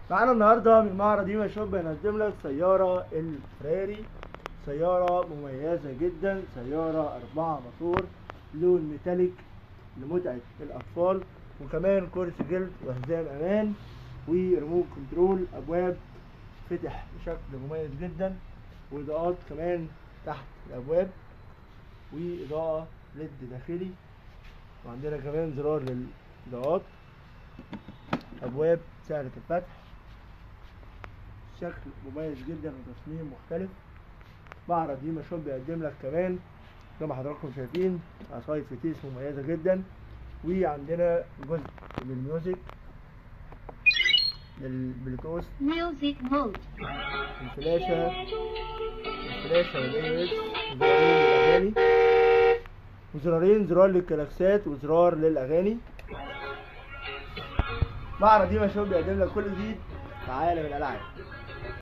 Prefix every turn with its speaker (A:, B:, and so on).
A: معانا النهارده من معرض يما شوب هنقدم لك سيارة الفراري سيارة مميزة جدا سيارة أربعة موتور لون ميتاليك لمتعة الأطفال وكمان كرسي جلد وحزام أمان وريموت كنترول أبواب فتح بشكل مميز جدا وإضاءات كمان تحت الأبواب وإضاءة ليد داخلي وعندنا كمان زرار للإضاءات أبواب سهلة الفتح شكل مميز جدا وتصميم مختلف معرض ديما شوب بيقدم لك كمان زي ما حضراتكم شايفين عصاية فتيس مميزة جدا وعندنا جزء للميوزك للبلوتوث
B: Music mode.
A: الفلاشة الفلاشة والاي اس وزرارين للأغاني وزرارين زرار للكلاكسات وزرار للأغاني معرض ديما شوب بيقدم لك كل جديد في عالم الألعاب